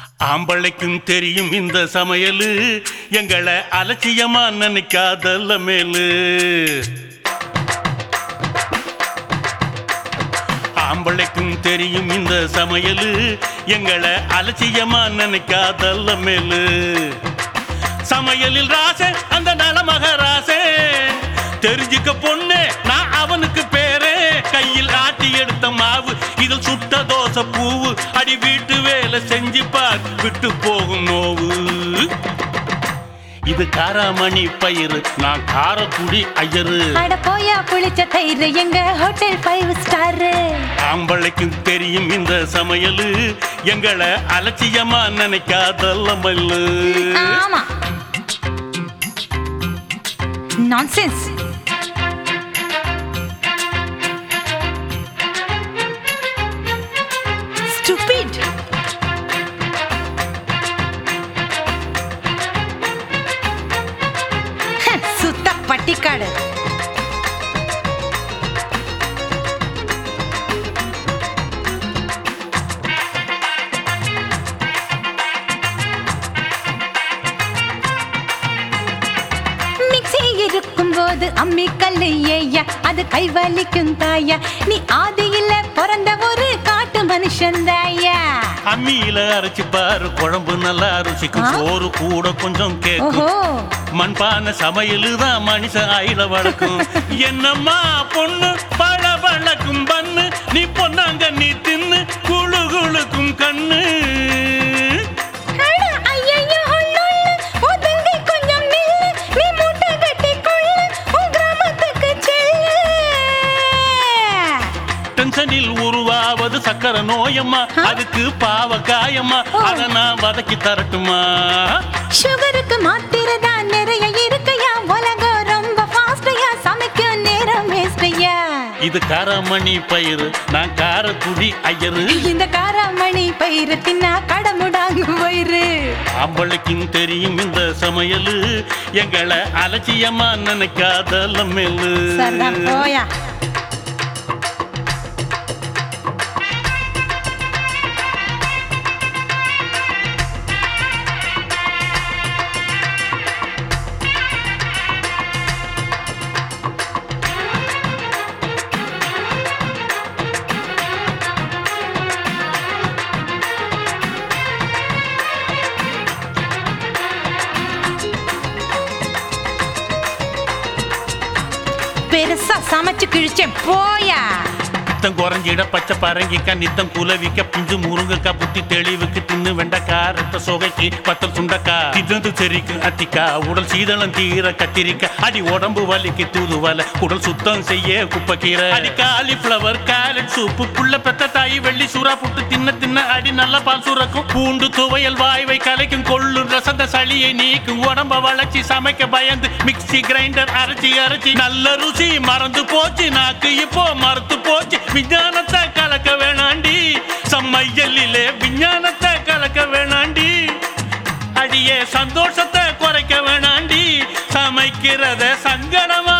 ஆம்பளைக்கும் தெரியும் இந்த சமையலு எங்களை அலட்சியமா நினைக்காதல்ல மேலு ஆம்பளைக்கும் தெரியும் இந்த சமையலு எங்களை அலட்சியமா நினைக்காதல்ல மேலு சமையலில் ராசே அந்த நலமகராசே தெரிஞ்சுக்க பொண்ணு நான் அவனுக்கு பேரே கையில் ஆட்டி எடுத்த மாவு இதில் சுட்ட தோசை பூவு அடி வீட்டு வேலை செஞ்சு பார் விட்டு போகும் நோவு இது காராமணி பயிறு நான் காரக்குடி ஐயரு அட போயா புளிச்ச தயிர் எங்க ஹோட்டல் ஃபைவ் ஸ்டார் ஆம்பளைக்கும் தெரியும் இந்த சமையலு எங்களை அலட்சியமா நினைக்காதல்ல மல்லு ஆமா நான்சென்ஸ் ஸ்டூபிட் சுத்த பட்டிக்காடு மிக்ஸி இருக்கும் போது அம்மி கல்லு ஏயா அது கை வலிக்கும் தாயா நீ ஆதியில பிறந்த ஒரு காட்டு மனுஷன் தாயா அம்மியில அரைச்சு பாரு குழம்பு நல்லா ருசிக்கும் ஆ? சோறு கூட கொஞ்சம் கேக்கும் ஓஹோ மண்பான சமையலு தான் மனுஷ ஆயில வழக்கும் என்னம்மா பொண்ணு பழ பழக்கும் பண்ணு நீ பொன்னாங்க நீ தின்னு குழு குழுக்கும் கண்ணு அட, ஐயையோ, உள்ளுள்ள, ஒதுங்கி கொஞ்சம் நில்லு. நீ மூட்டை கட்டிக் கொள்ளு, உன் கிராமத்துக்கு செல்லு. டென்ஷனில் உருவாவது சக்கரை நோயம்மா அதுக்கு பாவ காயம்மா ஓ. அதை நான் வதக்கி தரட்டுமா சுகருக்கு மாத்திரை தான் நிறைய இருக்குயா உலகம் ரொம்ப ஃபாஸ்டையா சமைக்கும் நேரம் வேஸ்டையா இது காரமணி பயிறு நான் காரக்குடி ஐயரு இந்த காராமணி பயிறு தின்னா கடமுடாங்கு வயிறு ஆம்பளைக்கும் தெரியும் இந்த சமையலு எங்களை அலட்சியமா நினைக்காத மேலு சரிதான் போயா பெருசா சமைச்சு கிழிச்சேன் போயா நித்தம் குறைஞ்சிட பச்சை பரங்கிக்க நித்தம் குலவிக்க பிஞ்சு முருங்கக்கா புத்தி தெளிவுக்கு தின்னு வெண்டக்கா ரத்த சொகைக்கு பத்தல் சுண்டக்கா தின்னு செரிக்கு அத்திக்கா உடல் சீதளம் தீர கத்திரிக்க அடி உடம்பு வலிக்கு தூதுவல உடல் சுத்தம் செய்ய குப்பைக்கீரை அடி காலிஃப்ளவர் கேரட் சூப்பு புள்ள பெத்த தாய் வெள்ளி சூறா புட்டு தின்ன தின்ன அடி நல்ல பால் சுரக்கும் பூண்டு துவையல் வாய்வை கலைக்கும் கொள்ளும் ரசந்த சளியை நீக்கும் உடம்ப வளர்ச்சி சமைக்க பயந்து மிக்ஸி கிரைண்டர் அரைச்சி அரைச்சி நல்ல ருசி மறந்து போச்சு நாக்கு இப்போ மறந்து போச்சு விஞ்ஞானத்தை கலக்க வேணாண்டி சம்மையலிலே விஞ்ஞானத்தை கலக்க வேணாண்டி அடியே சந்தோஷத்தை குறைக்க வேணாண்டி சமைக்கிறத சங்கடமா